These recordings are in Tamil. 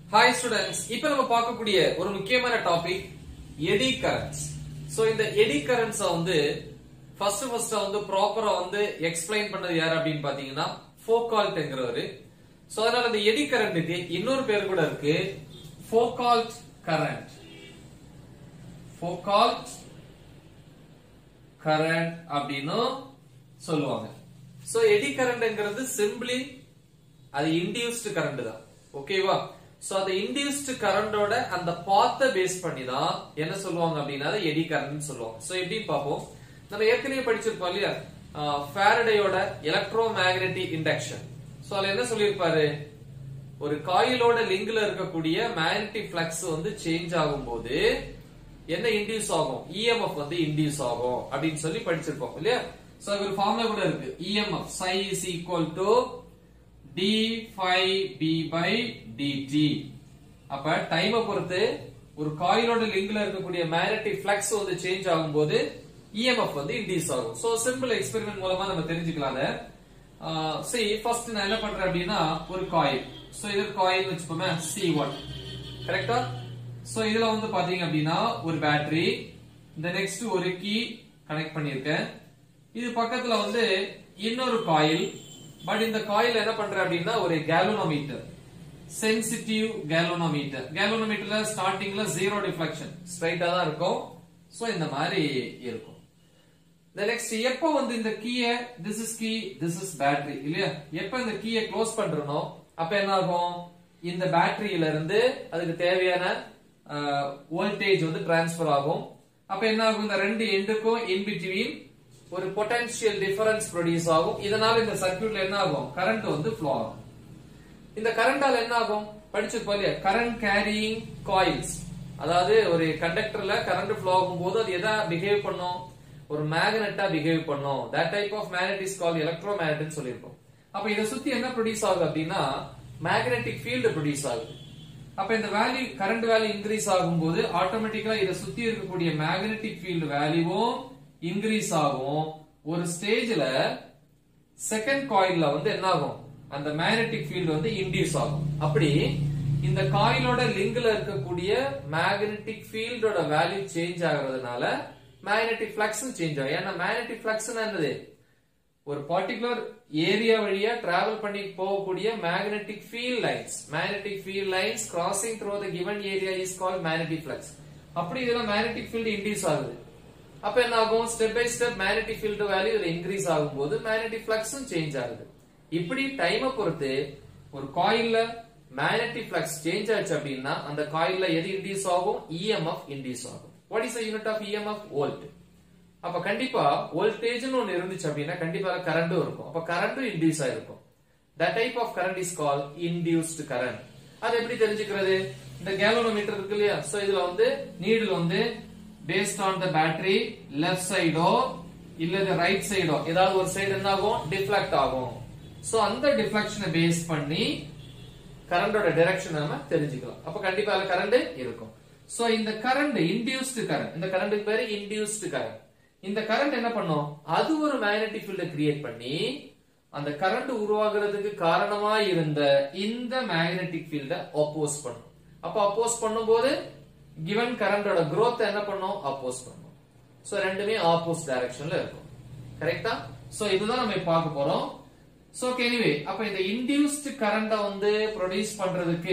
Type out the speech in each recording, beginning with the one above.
ஹாய் ஸ்டூடெண்ட்ஸ் இப்போ நம்ம பார்க்கக்கூடிய ஒரு முக்கியமான டாபிக் எடி கரண்ட்ஸ் சோ இந்த எடி கரண்ட்ஸ் வந்து ஃபர்ஸ்ட் ஃபர்ஸ்ட் வந்து ப்ராப்பரா வந்து எக்ஸ்பிளைன் பண்ணது யார் அப்படின்னு பாத்தீங்கன்னா ஃபோகால்ட்ங்கிறவரு சோ அதனால இந்த எடி கரண்ட்டுக்கு இன்னொரு பேர் கூட இருக்கு ஃபோகால்ட் கரண்ட் ஃபோகால்ட் கரண்ட் அப்படின்னு சொல்லுவாங்க சோ எடி கரண்ட்ங்கிறது சிம்பிளி அது இன்டியூஸ்டு கரண்ட் தான் ஓகேவா சோ அந்த இன்டியூஸ்டு கரண்டோட அந்த பாத்த பேஸ் பண்ணி தான் என்ன சொல்லுவாங்க அப்படின்னா எடி கரண்ட் சொல்லுவாங்க சோ எப்படி பார்ப்போம் நம்ம ஏற்கனவே படிச்சிருப்போம் இல்லையா ஃபேரடேயோட எலக்ட்ரோ மேக்னெட்டிக் இண்டக்ஷன் சோ அதுல என்ன சொல்லியிருப்பாரு ஒரு காயிலோட லிங்க்ல இருக்கக்கூடிய மேக்னெட்டிக் ஃபிளக்ஸ் வந்து சேஞ்ச் ஆகும்போது என்ன இன்டியூஸ் ஆகும் இஎம்எஃப் வந்து இன்டியூஸ் ஆகும் அப்படின்னு சொல்லி படிச்சிருப்போம் இல்லையா சோ ஒரு ஃபார்முலா கூட இருக்கு EMF psi is equal to d phi b by dt அப்ப டைம் பொறுத்து ஒரு காயிலோட லிங்க்ல இருக்கக்கூடிய மேக்னெட்டிக் ஃபிளக்ஸ் வந்து சேஞ்ச் ஆகும்போது இஎம்எஃப் வந்து இன்டியூஸ் ஆகும் சோ சிம்பிள் எக்ஸ்பெரிமெண்ட் மூலமா நம்ம தெரிஞ்சுக்கலாம் அதை சி ஃபர்ஸ்ட் நான் என்ன பண்றேன் அப்படின்னா ஒரு காயில் சோ இது காயில் வச்சுப்போமே சி ஒன் கரெக்டா சோ இதுல வந்து பாத்தீங்க அப்படின்னா ஒரு பேட்டரி இந்த நெக்ஸ்ட் ஒரு கீ கனெக்ட் பண்ணிருக்கேன் இது பக்கத்துல வந்து இன்னொரு காயில் பட் இந்த காயில் என்ன பண்றேன் அப்படின்னா ஒரு கேலோனோமீட்டர் சென்சிட்டிவ் கேலோனோமீட்டர் கேலோனோமீட்டர்ல ஸ்டார்டிங்ல ஜீரோ டிஃப்ளெக்ஷன் ஸ்ட்ரைட்டா தான் இருக்கும் சோ இந்த மாதிரி இருக்கும் the next எப்ப வந்து இந்த கீய this is key this is battery இல்லையா எப்ப இந்த கீய க்ளோஸ் பண்றனோ அப்ப என்ன ஆகும் இந்த பேட்டரியில இருந்து அதுக்கு தேவையான வோல்டேஜ் வந்து டிரான்ஸ்ஃபர் ஆகும் அப்ப என்ன ஆகும் இந்த ரெண்டு எண்டுக்கும் இன் பிட்வீன் ஒரு பொட்டன்ஷியல் டிஃபரன்ஸ் ப்ரொடியூஸ் ஆகும் இதனால இந்த சர்க்யூட்ல என்ன ஆகும் கரண்ட் வந்து ஃப்ளோ ஆகும் இந்த கரண்டால என்ன ஆகும் படிச்சிருப்போம் இல்லையா கரண்ட் கேரியிங் காயில்ஸ் அதாவது ஒரு கண்டக்டர்ல கரண்ட் ஃப்ளோ ஆகும்போது அது எதா பிஹேவ் பண்ணும் ஒரு மேக்னெட்டா பிஹேவ் பண்ணும் that type of magnet is call electromagnet சொல்லியிருக்கோம் அப்ப இத சுத்தி என்ன ப்ரொடியூஸ் ஆகுது அப்படின்னா மேக்னெட்டிக் ஃபீல்டு ப்ரொடியூஸ் ஆகுது அப்ப இந்த வேல்யூ கரண்ட் வேல்யூ இன்க்ரீஸ் ஆகும்போது ஆட்டோமேட்டிக்கா இத சுத்தி இருக்கக்கூடிய மேக்னெட்டிக் ஃபீல்டு வேல்யூவும் இன்க்ரீஸ் ஆகும் ஒரு ஸ்டேஜ்ல செகண்ட் காயில்ல வந்து என்ன ஆகும் அந்த மேக்னெட்டிக் ஃபீல்டு வந்து இன்டியூஸ் ஆகும் அப்படி இந்த காயிலோட லிங்க்ல இருக்கக்கூடிய மேக்னெட்டிக் ஃபீல்டோட வேல்யூ சேஞ்ச் ஆகுறதுனால மேக்னெட்டிக் ஃபிளக்ஸ் சேஞ்ச் ஆகும் ஏன்னா மேக்னெட்டிக் ஃபிளக்ஸ் என்னது ஒரு பர்டிகுலர் ஏரியா வழியா டிராவல் பண்ணி போகக்கூடிய magnetic field lines magnetic field lines crossing through the given area is call magnetic flux அப்படி இதுல மேக்னெட்டிக் ஃபீல்டு இன்டியூஸ் ஆகுது அப்ப என்ன ஆகும் step by step magnetic field value இதுல இன்க்ரீஸ் ஆகும்போது மேக்னெட்டிக் ஃபிளக்ஸும் சேஞ்ச் ஆகுது இப்படி டைமை பொறுத்து ஒரு காயில்ல மேக்னெட்டிக் ஃபிளக்ஸ் சேஞ்ச் ஆச்சு அப்படின்னா அந்த காயில்ல எது இன்டியூஸ் ஆகும் இஎம்எஃப் இன்டியூஸ் ஆகும் what is unit of EMF volt அப்ப கண்டிப்பா வோல்டேஜ்னு ஒன்னு இருந்துச்சு அப்படின்னா கண்டிப்பா கரண்டும் இருக்கும் அப்ப கரண்டும் இன்டியூஸ் ஆயிருக்கும் that type of current is call induced current அது எப்படி தெரிஞ்சுக்கிறது இந்த கேலோனோமீட்டர் இருக்கு இல்லையா சோ இதுல வந்து நீடில் வந்து based on the battery left சைடோ இல்ல ரைட் சைடோ ஏதாவது ஒரு சைடு என்ன ஆகும் டிஃப்ளெக்ட் ஆகும் சோ அந்த டிஃப்ளெக்ஷனை பேஸ் பண்ணி கரண்டோட டைரக்ஷன் நம்ம தெரிஞ்சுக்கலாம் அப்ப கண்டிப்பா அதுல கரண்ட் இருக்கும் சோ இந்த கரண்ட் இன்டியூஸ்டு கரண்ட் இந்த கரண்ட்டுக்கு பேரு இன்டியூஸ்டு கரண்ட் இந்த கரண்ட் என்ன பண்ணும் அது ஒரு மேக்னெட்டிக் ஃபீல்ட கிரியேட் பண்ணி அந்த கரண்ட் உருவாகிறதுக்கு காரணமா இருந்த இந்த மேக்னெட்டிக் ஃபீல்ட அப்போஸ் பண்ணும் அப்ப அப்போஸ் பண்ணும்போது கிவன் கரண்டோட growth என்ன பண்ணும் அப்போஸ் பண்ணும் சோ ரெண்டுமே ஆப்போஸ் டைரக்ஷன்ல இருக்கும் கரெக்டா சோ இதுதான் நம்ம இப்ப பார்க்க போறோம் சோ எனிவே அப்ப இந்த இன்டியூஸ்டு கரண்ட வந்து ப்ரொடியூஸ் பண்றதுக்கு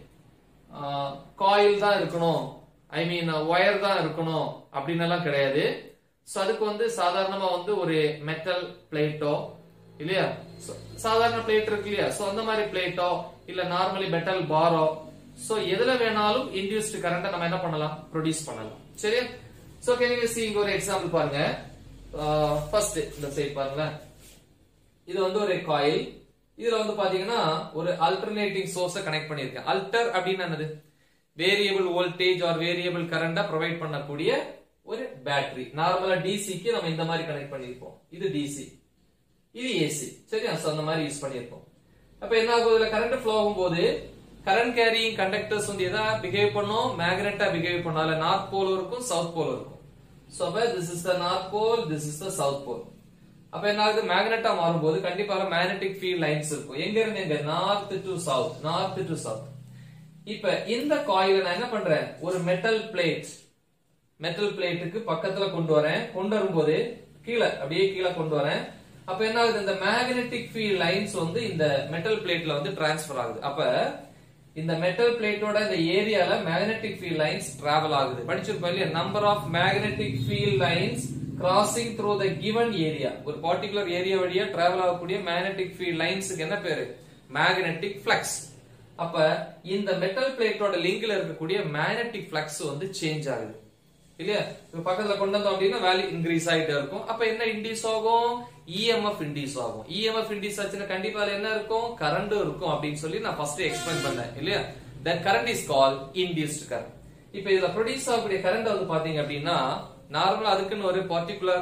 காயில் தான் இருக்கணும் ஐ மீன் ஒயர் தான் இருக்கணும் அப்படின்னு எல்லாம் கிடையாது சோ அதுக்கு வந்து சாதாரணமா வந்து ஒரு மெட்டல் பிளேட்டோ இல்லையா So, சாதாரண பிளேட் இருக்கு இல்லையா சோ அந்த மாதிரி பிளேட்டோ இல்ல நார்மலி மெட்டல் பாரோ சோ எதுல வேணாலும் இன்டியூஸ்டு கரண்ட நம்ம என்ன பண்ணலாம் ப்ரொடியூஸ் பண்ணலாம் சரியா சோ கேன் சி இங்க ஒரு எக்ஸாம்பிள் பாருங்க ஃபர்ஸ்ட் இந்த சைடு பாருங்களேன் இது வந்து ஒரு காயில் இதுல வந்து பாத்தீங்கன்னா ஒரு அல்டர்னேட்டிங் சோர்ஸ கனெக்ட் பண்ணிருக்கேன் அல்டர் அப்படின்னு என்னது வேரியபிள் வோல்டேஜ் ஆர் வேரியபிள் கரண்ட ப்ரொவைட் பண்ணக்கூடிய ஒரு பேட்டரி நார்மலா டிசிக்கு நம்ம இந்த மாதிரி கனெக்ட் பண்ணிருப்போம் இது டிசி இது ஏசி சரியா சோ அந்த மாதிரி யூஸ் பண்ணிருப்போம் அப்ப என்ன ஆகும் இதுல கரண்ட் ஃப்ளோ ஆகும்போது கரண்ட் கேரிங் கண்டக்டர்ஸ் வந்து எதா பிஹேவ் பண்ணும் மேக்னெட்டா பிஹேவ் பண்ணும் அதுல நார்த் போலும் இருக்கும் சவுத் போலும் இருக்கும் சோ அப்ப this is the north pole this is the south pole அப்ப என்ன ஆகுது மேக்னெட்டா மாறும்போது கண்டிப்பாக மேக்னெட்டிக் ஃபீல்ட் லைன்ஸ் இருக்கும் எங்க இருந்து எங்க north to south north to south இப்ப இந்த காயில நான் என்ன பண்றேன் ஒரு மெட்டல் பிளேட் மெட்டல் பிளேட்டுக்கு பக்கத்துல கொண்டு வரேன் கொண்டு வரும்போது கீழே அப்படியே கீழே கொண்டு வரேன் அப்ப என்ன ஆகுது இந்த மேக்னெட்டிக் ஃபீல்ட் லைன்ஸ் வந்து இந்த மெட்டல் பிளேட்ல வந்து டிரான்ஸ்ஃபர் ஆகுது அப்ப இந்த மெட்டல் பிளேட்டோட இந்த ஏரியால மேக்னெட்டிக் ஃபீல்ட் லைன்ஸ் டிராவல் ஆகுது படிச்சிருப்போம் இல்லையா number of magnetic field lines crossing through the given area ஒரு பர்டிகுலர் ஏரியா வழியா டிராவல் ஆகக்கூடிய மேக்னெட்டிக் ஃபீல்ட் லைன்ஸுக்கு என்ன பேரு மேக்னெட்டிக் ஃபிளக்ஸ் அப்ப இந்த மெட்டல் பிளேட்டோட லிங்க்ல இருக்கக்கூடிய மேக்னெட்டிக் ஃபிளக்ஸ் வந்து சேஞ்ச் ஆகுது இல்லையா இப்ப பக்கத்துல கொண்டு வந்தோம் அப்படின்னா வேல்யூ இன்க்ரீஸ் ஆயிட்டே இருக்கும் அப்ப என்ன இன்டியூஸ் ஆகும் இஎம்எஃப் இன்டியூஸ் ஆகும் இஎம்எஃப் இன்டியூஸ் ஆச்சுன்னா கண்டிப்பா அதுல என்ன இருக்கும் கரண்ட் இருக்கும் அப்படின்னு சொல்லி நான் ஃபர்ஸ்ட் எக்ஸ்பிளைன் பண்ணேன் இல்லையா that current is call induced current இப்ப இதுல ப்ரொடியூஸ் ஆகக்கூடிய கரண்ட் வந்து பாத்தீங்க அப்படின்னா நார்மலா அதுக்குன்னு ஒரு பர்டிகுலர்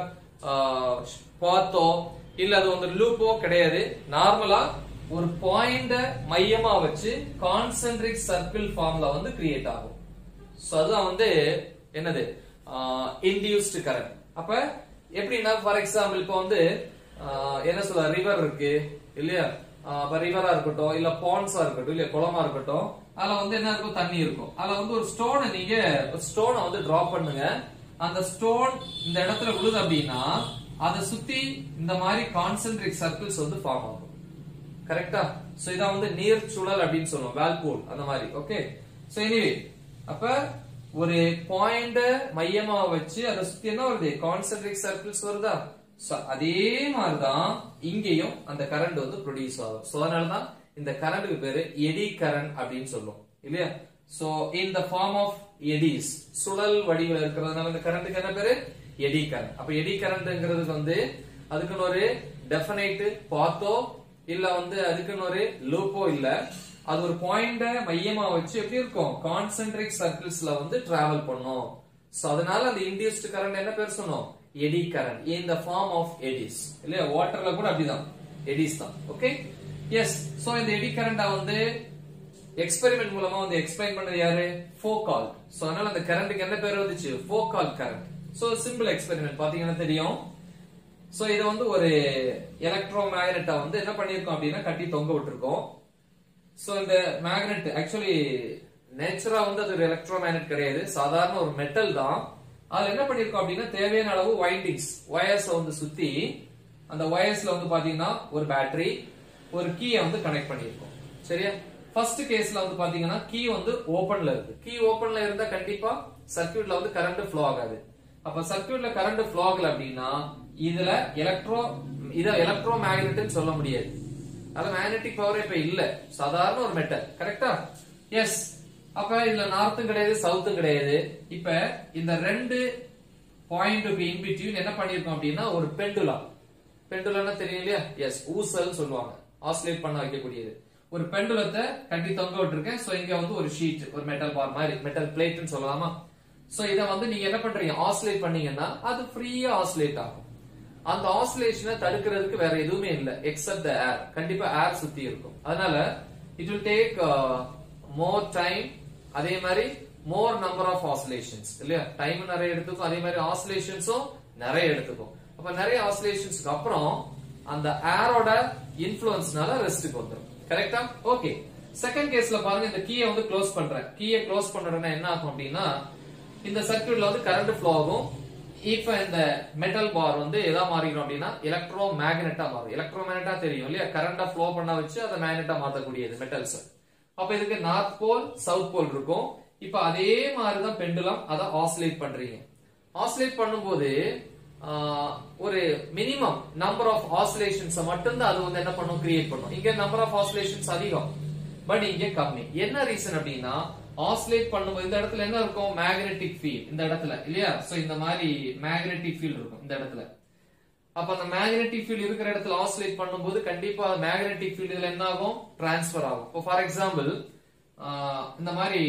பாத்தோ இல்ல அது வந்து லூப்போ கிடையாது நார்மலா ஒரு பாயிண்ட மையமா வச்சு கான்சென்ட்ரிக் சர்க்கிள் ஃபார்ம்ல வந்து கிரியேட் ஆகும் சோ அதுதான் வந்து என்னது இன்டியூஸ்டு கரண்ட் அப்ப எப்படின்னா ஃபார் எக்ஸாம்பிள் இப்போ வந்து ஆஹ், என்ன சொல்ல ரிவர் இருக்கு இல்லையா ஆஹ், அப்ப ரிவரா இருக்கட்டும் இல்ல பாண்ட்ஸா இருக்கட்டும் இல்ல குளமா இருக்கட்டும் அதுல வந்து என்ன இருக்கும் தண்ணி இருக்கும் அதுல வந்து ஒரு ஸ்டோனை நீங்க ஒரு ஸ்டோனை வந்து டிராப் பண்ணுங்க அந்த ஸ்டோன் இந்த இடத்துல விழுது அப்படின்னா அதை சுத்தி இந்த மாதிரி கான்சென்ட்ரிக் சர்க்கிள்ஸ் வந்து ஃபார்ம் ஆகும் கரெக்டா சோ இதான் வந்து நீர் சுழல் அப்படின்னு சொல்லுவோம் வேல்பூல் அந்த மாதிரி ஓகே சோ எனிவே அப்ப ஒரு பாயிண்ட மையமா வச்சு அதை சுத்தி என்ன வருது கான்சென்ட்ரிக் சர்க்கிள்ஸ் வருதா சோ அதே மாதிரிதான் இங்கேயும் அந்த கரண்ட் வந்து ப்ரொடியூஸ் ஆகும் சோ அதனாலதான் இந்த கரண்ட்க்கு பேரு எடி கரண்ட் அப்படின்னு சொல்லுவோம் இல்லையா so in the form of eddies சுழல் வடிவில் இருக்கிறதுனால இந்த கரண்ட்டுக்கு என்ன பேரு எடி கரண்ட் அப்ப எடி கரண்ட்ங்கிறதுக்கு வந்து அதுக்குன்னு ஒரு டெஃபினைட் பாத்தோ இல்ல வந்து அதுக்குன்னு ஒரு லூப்போ இல்ல அது ஒரு பாயிண்ட மையமா வச்சு எப்படி இருக்கும் கான்சென்ட்ரிக் சர்க்கிள்ஸ்ல வந்து டிராவல் பண்ணும் சோ அதனால அந்த இன்டியூஸ்ட் கரண்ட் என்ன பேர் சொன்னோம் eddy current in the form of eddies இல்லையா வாட்டர்ல கூட அப்படிதான் எடிஸ் தான் ஓகே எஸ் சோ இந்த எடி கரண்டா வந்து எக்ஸ்பெரிமெண்ட் மூலமா வந்து எக்ஸ்பிளைன் பண்ணது யாரு ஃபோகால் சோ அதனால அந்த கரண்ட்டுக்கு என்ன பேர் வந்துச்சு Foucault current so simple experiment பாத்தீங்கன்னா தெரியும் சோ இத வந்து ஒரு எலக்ட்ரோ மேக்னெட்டா வந்து என்ன பண்ணிருக்கோம் அப்படின்னா கட்டி தொங்க விட்டுருக்கோம் சோ இந்த மேக்னெட் ஆக்சுவலி நேச்சரா வந்து அது ஒரு எலக்ட்ரோ மேக்னெட் கிடையாது சாதாரண ஒரு மெட்டல் தான் அதுல என்ன பண்ணிருக்கோம் அப்படின்னா தேவையான அளவு வைண்டிங்ஸ் வயர்ஸ் வந்து சுத்தி அந்த வயர்ஸ்ல வந்து பாத்தீங்கன்னா ஒரு பேட்டரி ஒரு கீயை வந்து கனெக்ட் பண்ணிருக்கோம் சரியா ஃபர்ஸ்ட் கேஸ்ல வந்து பாத்தீங்கன்னா கீ வந்து ஓபன்ல இருக்கு கீ ஓபன்ல இருந்தா கண்டிப்பா சர்க்யூட்ல வந்து கரண்ட் ஃப்ளோ ஆகாது அப்ப சர்க்யூட்ல கரண்ட் ஃப்ளோ ஆகல அப்படின்னா இதுல எலக்ட்ரோ இத எலக்ட்ரோ மேக்னெட்னு சொல்ல முடியாது அது மேக்னெட்டிக் பவர் இப்ப இல்ல சாதாரண ஒரு மெட்டல் கரெக்டா எஸ் அப்ப இதுல நார்த்தும் கிடையாது சவுத்தும் கிடையாது இப்ப இந்த ரெண்டு பாயிண்ட்டுக்கு இன் பிட்வீன் என்ன பண்ணிருக்கோம் அப்படின்னா ஒரு பெண்டுலம் பெண்டுலம்னா தெரியும் இல்லையா எஸ் ஊசல் சொல்லுவாங்க ஆசிலேட் பண்ண வைக்கக்கூடியது ஒரு பெண்டுலத்தை கட்டி தொங்க விட்டுருக்கேன் சோ இங்க வந்து ஒரு ஷீட் ஒரு மெட்டல் பார் மாதிரி மெட்டல் பிளேட்னு சொல்லலாமா சோ இத வந்து நீங்க என்ன பண்றீங்க ஆசிலேட் பண்ணீங்கன்னா அது ஃப்ரீயா ஆசிலேட் ஆகும் அந்த ஆசிலேஷனை தடுக்கிறதுக்கு வேற எதுவுமே இல்ல எக்ஸப்ட் த ஏர் கண்டிப்பா ஏர் சுத்தி இருக்கும் அதனால it will take more time அதே மாதிரி மோர் நம்பர் ஆஃப் ஆசிலேஷன்ஸ் இல்லையா டைம் நிறைய எடுத்துக்கும் அதே மாதிரி ஆசிலேஷன்ஸும் நிறைய எடுத்துக்கும் அப்ப நிறைய ஆசிலேஷன்ஸ்க்கு அப்புறம் அந்த ஏரோட இன்ஃபுளுன்ஸ்னால ரெஸ்ட்டுக்கு வந்துடும் கரெக்டா ஓகே செகண்ட் கேஸ்ல பாருங்க இந்த கீயை வந்து க்ளோஸ் பண்றேன் கீயை க்ளோஸ் பண்ண உடனே என்ன ஆகும் அப்படின்னா இந்த சர்க்யூட்ல வந்து கரண்ட் ஃப்ளோ ஆகும் இப்ப இந்த மெட்டல் பார் வந்து எதா மாறிடும் அப்படின்னா எலக்ட்ரோ மேக்னெட்டா மாறும் எலக்ட்ரோ மேக்னெட்டா தெரியும் இல்லையா கரண்டா ஃப்ளோ பண்ண வச்சு அதை மேக்னெட்டா மாத்தக்கூடியது மெட்டல்ஸ் அப்ப இதுக்கு நார்த் போல் சவுத் போல் இருக்கும் இப்ப அதே மாதிரிதான் பெண்டுலம் அதை ஆசிலேட் பண்றீங்க ஆசிலேட் பண்ணும்போது ஆஹ், ஒரு மினிமம் நம்பர் ஆஃப் ஆசிலேஷன்ஸ் மட்டும்தான் அது வந்து என்ன பண்ணும் கிரியேட் பண்ணும் இங்க நம்பர் ஆஃப் ஆசிலேஷன்ஸ் அதிகம் பட் இங்க கம்மி என்ன ரீசன் அப்படின்னா ஆசிலேட் பண்ணும்போது இந்த இடத்துல என்ன இருக்கும் மேக்னெட்டிக் ஃபீல்ட் இந்த இடத்துல இல்லையா சோ இந்த மாதிரி மேக்னெட்டிக் ஃபீல்ட் இருக்கும் இந்த இடத்துல அப்ப அந்த மேக்னெட்டிக் ஃபீல்ட் இருக்கிற இடத்துல ஆசிலேட் பண்ணும்போது கண்டிப்பா மேக்னெட்டிக் ஃபீல்ட் இதுல என்ன ஆகும் டிரான்ஸ்ஃபர் ஆகும் இப்போ ஃபார் எக்ஸாம்பிள் இந்த மாதிரி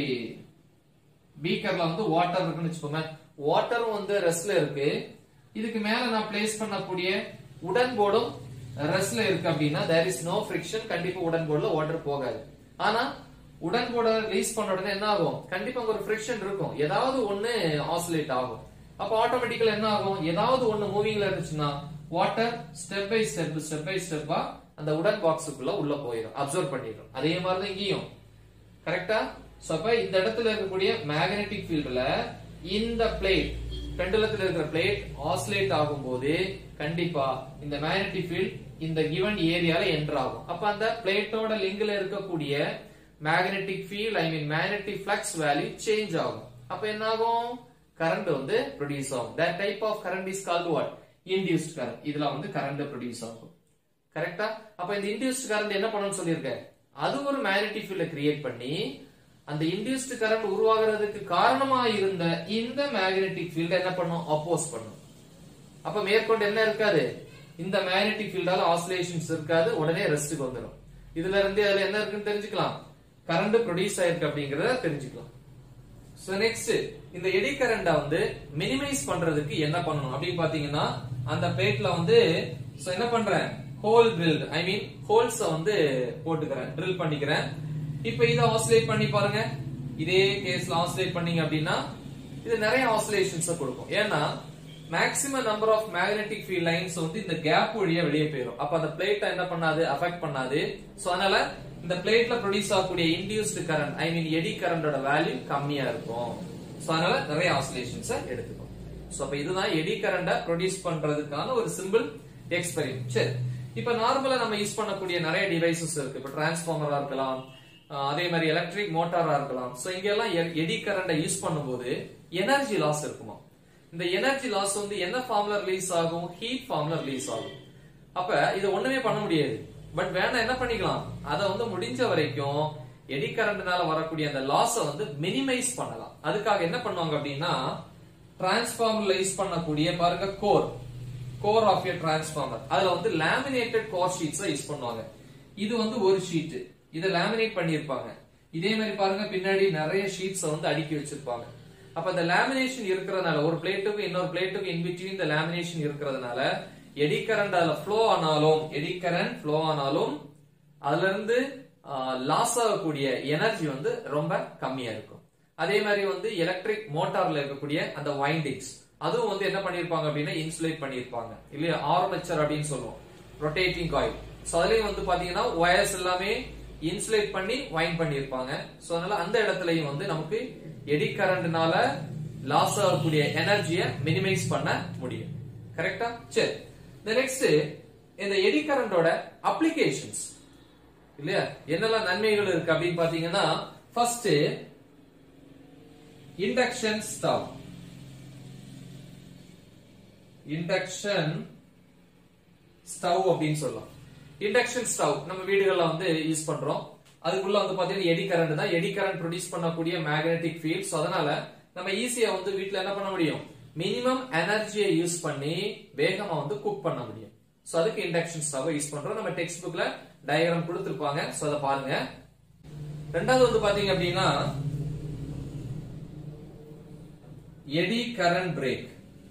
பீக்கர்ல வந்து வாட்டர் இருக்குன்னு வச்சுக்கோங்க வாட்டரும் வந்து ரெஸ்ட்ல இருக்கு இதுக்கு மேல நான் பிளேஸ் பண்ணக்கூடிய உடன் போர்டும் ரெஸ்ட்ல இருக்கு அப்படின்னா தேர் இஸ் நோ ஃபிரிக்ஷன் கண்டிப்பா உடன் போர்டுல வாட்டர் போகாது ஆனா உடன் போர்டை ரிலீஸ் பண்ண உடனே என்ன ஆகும் கண்டிப்பா அங்க ஒரு ஃபிரிக்ஷன் இருக்கும் ஏதாவது ஒண்ணு ஆசிலேட் ஆகும் அப்ப ஆட்டோமேட்டிக்கலா என்ன ஆகும் ஏதாவது ஒண்ணு மூவிங்ல இருந்துச்சுன்னா water step by step step by ஸ்டெப்பா அந்த உடன் பாக்ஸுக்குள்ள உள்ள போயிடும் அப்சர்வ் பண்ணிடும் அதே மாதிரிதான் இங்கேயும் கரெக்டா சோ அப்ப இந்த இடத்துல இருக்கக்கூடிய மேக்னெட்டிக் ஃபீல்ட்ல இந்த பிளேட் பெண்டுலத்துல இருக்கிற பிளேட் ஆசிலேட் ஆகும்போது கண்டிப்பா இந்த மேக்னெட்டிக் ஃபீல்ட் இந்த கிவன் ஏரியால என்டர் ஆகும் அப்ப அந்த பிளேட்டோட லிங்க்ல இருக்கக்கூடிய magnetic field I mean magnetic flux value change ஆகும் அப்ப என்ன ஆகும் கரண்ட் வந்து ப்ரொடியூஸ் ஆகும் that type of current is called what induced current இதுல வந்து கரண்ட் ப்ரொடியூஸ் ஆகும் கரெக்டா அப்ப இந்த இன்டியூஸ்ட் கரண்ட் என்ன பண்ணணும்னு சொல்லியிருக்கேன் அது ஒரு மேக்னெட்டிக் ஃபீல்ட கிரியேட் பண்ணி அந்த இன்டியூஸ்ட் கரண்ட் உருவாகிறதுக்கு காரணமா இருந்த இந்த மேக்னெட்டிக் ஃபீல்ட என்ன பண்ணும் அப்போஸ் பண்ணும் அப்ப மேற்கொண்டு என்ன இருக்காது இந்த மேக்னெட்டிக் ஃபீல்டால ஆசிலேஷன்ஸ் இருக்காது உடனே ரெஸ்ட்டுக்கு வந்துடும் இதுல இருந்து அதுல என்ன இருக்குன்னு தெரிஞ்சுக்கலாம் கரண்ட் ப்ரொடியூஸ் ஆயிருக்கு அப்படிங்கறத தெரிஞ்சுக்கலாம் சோ நெக்ஸ்ட் இந்த எடி கரண்ட வந்து மினிமைஸ் பண்றதுக்கு என்ன பண்ணணும் அப்படின்னு பாத்தீங்கன்னா அந்த பிளேட்ல வந்து சோ என்ன பண்றேன் ஹோல் ட்ரில் ஐ மீன் ஹோல்ஸ வந்து போட்டுக்கிறேன் ட்ரில் பண்ணிக்கிறேன் இப்போ இத ஆசிலேட் பண்ணி பாருங்க இதே கேஸ்ல ஆசிலேட் பண்ணீங்க அப்படின்னா இது நிறைய ஆசிலேஷன்ஸ் கொடுக்கும் ஏன்னா maximum number of magnetic field lines வந்து இந்த கேப் வழியா வெளியே போயிடும் அப்ப அந்த பிளேட்டை என்ன பண்ணாது அஃபெக்ட் பண்ணாது சோ அதனால இந்த பிளேட்ல ப்ரொடியூஸ் ஆகக்கூடிய induced current I mean eddy கரண்டோட வேல்யூ கம்மியா இருக்கும் சோ அதனால நிறைய ஆசிலேஷன்ஸ் எடுத்துக்கும் சோ அப்ப இதுதான் எடி கரண்ட ப்ரொடியூஸ் பண்றதுக்கான ஒரு சிம்பிள் எக்ஸ்பெரிமெண்ட் சரி இப்ப நார்மலா நம்ம யூஸ் பண்ணக்கூடிய நிறைய டிவைசஸ் இருக்கு இப்ப டிரான்ஸ்பார்மரா இருக்கலாம் அஹ் அதே மாதிரி எலக்ட்ரிக் மோட்டாரா இருக்கலாம் சோ இங்க எல்லாம் எடி கரண்ட யூஸ் பண்ணும்போது எனர்ஜி லாஸ் இருக்குமா இந்த எனர்ஜி லாஸ் வந்து என்ன ஃபார்ம்ல ரிலீஸ் ஆகும் ஹீட் ஃபார்ம்ல ரிலீஸ் ஆகும் அப்ப இத ஒண்ணுமே பண்ண முடியாது பட் வேணா என்ன பண்ணிக்கலாம் அத வந்து முடிஞ்ச வரைக்கும் எடி கரண்ட்னால வரக்கூடிய அந்த லாஸ வந்து மினிமைஸ் பண்ணலாம் அதுக்காக என்ன பண்ணுவாங்க அப்படின்னா டிரான்ஸ்பார்மர்ல யூஸ் பண்ணக்கூடிய பாருங்க core core of a transformer அதுல வந்து லேமினேட்டட் கோர் ஷீட்ஸ் யூஸ் பண்ணுவாங்க இது வந்து ஒரு ஷீட் இத லேமினேட் பண்ணிருப்பாங்க இதே மாதிரி பாருங்க பின்னாடி நிறைய ஷீட்ஸ் வந்து அடுக்கி வச்சிருப்பாங்க அப்ப அந்த லேமினேஷன் இருக்கிறதுனால ஒரு பிளேட்டுக்கு இன்னொரு பிளேட்டுக்கு இன் பிட்வீன் இந்த லேமினேஷன் இருக்கிறதுனால எடி கரண்ட் அதுல ஃப்ளோ ஆனாலும் எடி கரண்ட் ஃப்ளோ ஆனாலும் அதுல இருந்து லாஸ் ஆகக்கூடிய எனர்ஜி வந்து ரொம்ப கம்மியா இருக்கும் அதே மாதிரி வந்து எலக்ட்ரிக் மோட்டார்ல இருக்கக்கூடிய அந்த வைண்டிங்ஸ் அதுவும் வந்து என்ன பண்ணிருப்பாங்க அப்படின்னா இன்சுலேட் பண்ணிருப்பாங்க இல்லையா ஆர்மேச்சர் அப்படின்னு சொல்லுவோம் ரொட்டேட்டிங் காயில் சோ அதுலயும் வந்து பாத்தீங்கன்னா ஒயர்ஸ் எல்லாமே இன்சுலேட் பண்ணி வைண்ட் பண்ணிருப்பாங்க சோ அதனால அந்த இடத்துலயும் வந்து நமக்கு எடி கரண்ட்னால லாஸ் ஆகக்கூடிய எனர்ஜியை மினிமைஸ் பண்ண முடியும் கரெக்டா சரி நெக்ஸ்ட் இந்த எடி கரண்டோட அப்ளிகேஷன்ஸ் இல்லையா என்னெல்லாம் நன்மைகள் இருக்கு அப்படின்னு பாத்தீங்கன்னா first induction stove induction stove அப்படின்னு சொல்லலாம் இண்டக்ஷன் ஸ்டவ் நம்ம வீடுகள்ல வந்து யூஸ் பண்றோம் அதுக்குள்ள வந்து பாத்தீங்கன்னா எடி கரண்ட் தான் எடி கரண்ட் ப்ரொடியூஸ் பண்ணக்கூடிய மேக்னெட்டிக் ஃபீல்ட்ஸ் அதனால நம்ம ஈஸியா வந்து வீட்ல என்ன பண்ண முடியும் மினிமம் எனர்ஜியை யூஸ் பண்ணி வேகமா வந்து குக் பண்ண முடியும் சோ அதுக்கு இண்டக்ஷன் ஸ்டவ் யூஸ் பண்றோம் நம்ம டெக்ஸ்ட் புக்ல டயக்ராம் கொடுத்திருப்பாங்க சோ அதை பாருங்க ரெண்டாவது வந்து பாத்தீங்க அப்படின்னா eddy current brake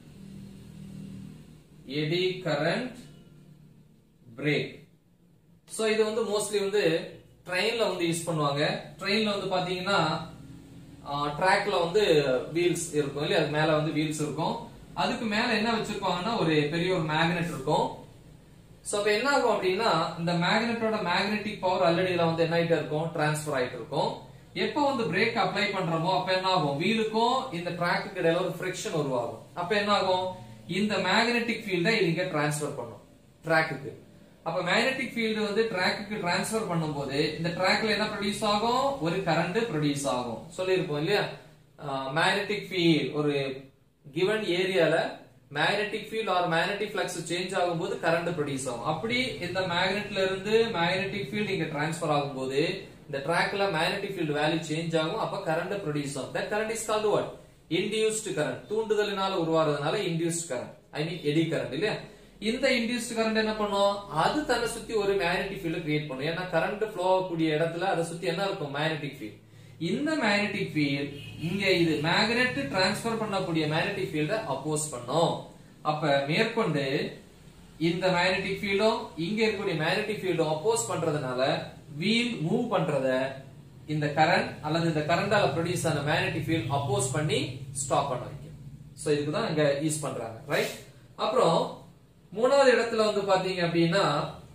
eddy current brake so இது வந்து மோஸ்ட்லி வந்து ட்ரெயின்ல வந்து யூஸ் பண்ணுவாங்க ட்ரெயின்ல வந்து பாத்தீங்கன்னா ட்ராக்ல வந்து வீல்ஸ் இருக்கும் இல்லையா அது மேல வந்து வீல்ஸ் இருக்கும் அதுக்கு மேல என்ன வச்சிருப்பாங்கன்னா ஒரு பெரிய ஒரு மேக்னெட் இருக்கும் சோ அப்ப என்ன ஆகும் அப்படின்னா இந்த மேக்னெட்டோட மேக்னெட்டிக் பவர் ஆல்ரெடி இதுல வந்து என்ன ஆயிட்டு இருக்கும் டிரான்ஸ்பர் ஆயிட்டு இருக்கும் எப்ப வந்து பிரேக் அப்ளை பண்றோமோ அப்ப என்ன ஆகும் வீலுக்கும் இந்த ட்ராக்குக்கு இடையில ஒரு ஃபிரிக்ஷன் உருவாகும் அப்ப என்ன ஆகும் இந்த மேக்னெட்டிக் ஃபீல்டை இது இங்க டிரான்ஸ்பர் பண்ணும் ட்ராக்குக்கு அப்ப மேக்னெட்டிக் ஃபீல்டு வந்து ட்ராக்குக்கு டிரான்ஸ்பர் பண்ணும்போது இந்த ட்ராக்ல என்ன ப்ரொடியூஸ் ஆகும் ஒரு கரண்ட் ப்ரொடியூஸ் ஆகும் சொல்லியிருப்போம் இல்லையா மேக்னெட்டிக் ஃபீல்ட் ஒரு கிவன் ஏரியால magnetic field or magnetic flux change ஆகும்போது கரண்ட் ப்ரொடியூஸ் ஆகும் அப்படி இந்த மேக்னெட்ல இருந்து மேக்னெட்டிக் ஃபீல்ட் இங்க டிரான்ஸ்பர் ஆகும்போது இந்த ட்ராக்ல மேக்னெட்டிக் ஃபீல்ட் வேல்யூ சேஞ்ச் ஆகும் அப்ப கரண்ட் ப்ரொடியூஸ் ஆகும் that current is called what induced current தூண்டுதலினால உருவாறதுனால induced current I mean eddy current இல்லையா இந்த இன்டியூஸ்ட் கரண்ட் என்ன பண்ணும் அது தன்னை சுத்தி ஒரு மேக்னெட்டிக் ஃபீல்ட் கிரியேட் பண்ணும் ஏன்னா கரண்ட் ஃப்ளோ ஆகக்கூடிய இடத்துல அதை சுத்தி என்ன இருக்கும் மேக்னெட்டிக் ஃபீல்ட் இந்த மேக்னெட்டிக் ஃபீல்ட் இங்க இது மேக்னெட் டிரான்ஸ்பர் பண்ணக்கூடிய மேக்னெட்டிக் ஃபீல்ட அப்போஸ் பண்ணும் அப்ப மேற்கொண்டு இந்த மேக்னெட்டிக் ஃபீல்டும் இங்க இருக்கக்கூடிய மேக்னெட்டிக் ஃபீல்டும் அப்போஸ் பண்றதுனால வீல் மூவ் பண்றத இந்த கரண்ட் அல்லது இந்த கரண்டால ப்ரொடியூஸ் ஆன மேக்னெட்டிக் ஃபீல்ட் அப்போஸ் பண்ணி ஸ்டாப் பண்ண வைக்கும் சோ இதுக்கு தான் இங்க யூஸ் பண்றாங்க ரைட் அப்புறம் மூணாவது இடத்துல வந்து பாத்தீங்க அப்படின்னா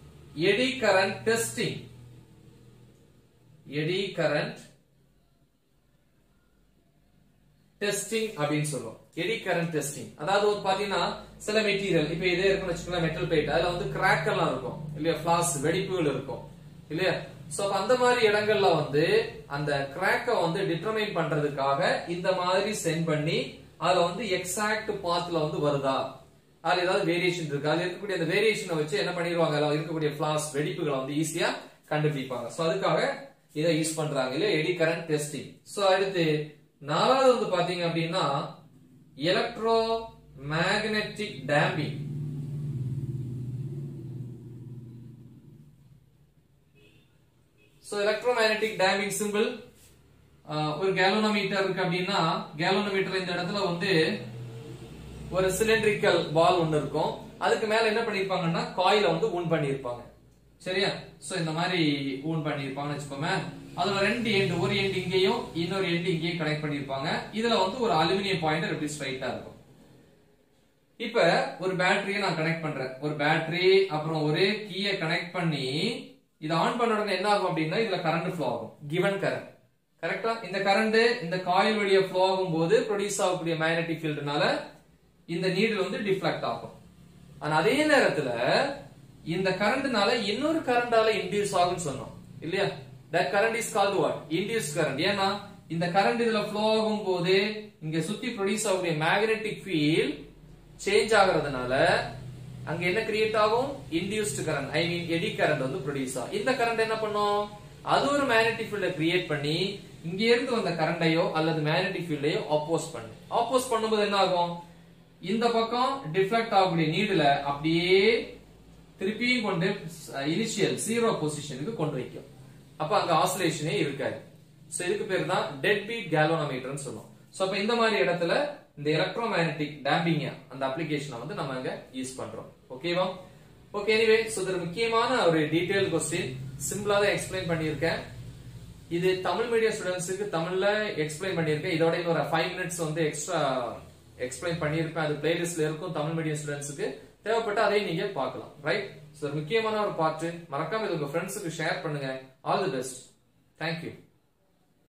eddy current testing eddy current testing அப்படின்னு சொல்லுவோம் எடி கரண்ட் டெஸ்டிங் அதாவது ஒரு பாத்தீங்கன்னா சில மெட்டீரியல் இப்ப இதே இருக்குன்னு வச்சுக்கோங்களேன் மெட்டல் பிளேட் அதுல வந்து கிராக் எல்லாம் இருக்கும் இல்லையா பிளாஸ் வெடிப்புகள் இருக்கும் இல்லையா சோ அந்த மாதிரி இடங்கள்ல வந்து அந்த கிராக்க வந்து டிட்டர்மைன் பண்றதுக்காக இந்த மாதிரி சென்ட் பண்ணி அதுல வந்து எக்ஸாக்ட் பாத்ல வந்து வருதா அதுல ஏதாவது வேரியேஷன் இருக்கு அதுல இருக்கக்கூடிய அந்த வேரியேஷனை வச்சு என்ன பண்ணிடுவாங்க அதுல இருக்கக்கூடிய பிளாஸ் வெடிப்புகளை வந்து ஈஸியா கண்டுபிடிப்பாங்க சோ அதுக்காக இதை யூஸ் பண்றாங்க இல்லையா எடி கரண்ட் டெஸ்டிங் சோ அடுத்து நாலாவது வந்து பாத்தீங்க அப்படின்னா electromagnetic damping so electromagnetic damping simple ஒரு கேலோனோமீட்டர் இருக்கு அப்படின்னா கேலோனோமீட்டர் இந்த இடத்துல வந்து ஒரு சிலிண்ட்ரிக்கல் பால் ஒண்ணு இருக்கும் அதுக்கு மேல என்ன பண்ணிருப்பாங்கன்னா காயில வந்து ஊன் பண்ணிருப்பாங்க சரியா சோ இந்த மாதிரி ஊன் பண்ணிருப்பாங்கன்னு வச்சுக்கோமே அதுல ரெண்டு எண்டு ஒரு எண்டு இங்கேயும் இன்னொரு எண்டு இங்கேயும் கனெக்ட் பண்ணிருப்பாங்க இதுல வந்து ஒரு அலுமினியம் பாயிண்டர் இப்படி ஸ்ட்ரைட்டா இருக்கும் இப்ப ஒரு பேட்டரியை நான் கனெக்ட் பண்றேன் ஒரு பேட்டரி அப்புறம் ஒரு கீயை கனெக்ட் பண்ணி இதை ஆன் பண்ண உடனே என்ன ஆகும் அப்படின்னா இதுல கரண்ட் ஃப்ளோ ஆகும் கிவன் கரண்ட் கரெக்டா இந்த கரண்ட் இந்த காயில் வழியா ஃப்ளோ ஆகும் போது ப்ரொடியூஸ் ஆகக்கூடிய மேக்னெட்டிக் ஃபீல்டுனால இந்த நீடில் வந்து டிஃப்ளெக்ட் ஆகும் ஆனா அதே நேரத்துல இந்த கரண்ட்னால இன்னொரு கரண்டால இன்டியூஸ் ஆகும்னு சொன்னோம் இல்லையா that current is called what induce current ஏன்னா இந்த கரண்ட் இதுல ஃப்ளோ ஆகும் போது இங்க சுத்தி ப்ரொடியூஸ் ஆகக்கூடிய மேக்னெட்டிக் ஃபீல்ட் சேஞ்ச் ஆகுறதுனால அங்க என்ன கிரியேட் ஆகும் induced current I mean eddy current வந்து ப்ரொடியூஸ் ஆகும் இந்த கரண்ட் என்ன பண்ணும் அது ஒரு மேக்னெட்டிக் ஃபீல்ட கிரியேட் பண்ணி இங்க இருந்து வந்த கரண்டையோ அல்லது மேக்னெட்டிக் ஃபீல்டையோ ஆப்போஸ் பண்ணு ஆப்போஸ் பண்ணும்போது என்ன ஆகும் இந்த பக்கம் டிஃப்ளெக்ட் ஆகக்கூடிய நீடுல அப்படியே திருப்பியும் கொண்டு இனிஷியல் ஜீரோ பொசிஷனுக்கு கொண்டு வைக்கும் அப்ப அங்க ஆசிலேஷனே இருக்காது சோ இதுக்கு பேர் தான் டெட் பீட் கேலோனோமீட்டர்னு சொல்லுவோம் சோ அப்ப இந்த மாதிரி இடத்துல இந்த எலக்ட்ரோ மேக்னெட்டிக் டேம்பிங் அந்த அப்ளிகேஷனை வந்து நம்ம அங்க யூஸ் பண்றோம் ஓகேவா ஓகே எனிவே சோ இது முக்கியமான ஒரு டீடைல் கொஸ்டின் சிம்பிளா தான் எக்ஸ்பிளைன் பண்ணியிருக்கேன் இது தமிழ் மீடியம் ஸ்டூடெண்ட்ஸுக்கு தமிழ்ல எக்ஸ்பிளைன் பண்ணியிருக்கேன் இதோட இன்னொரு ஃபைவ் மினிட்ஸ் வந்து எக்ஸ்ட்ரா எக்ஸ்பிளைன் பண்ணியிருப்பேன் அது பிளேலிஸ்ட்ல இருக்கும் தமிழ் மீடியம் ஸ்டூடெண்ட்ஸுக்கு தேவைப்பட்ட அதையும் நீங்க பார்க்கலாம் ரைட் சோ முக்கியமான ஒரு பார்ட் மறக்காம இது உங்க ஃப்ரெண்ட்ஸுக்கு ஷேர் பண்ணுங்க ஆல் தி பெஸ்ட் தேங்க்யூ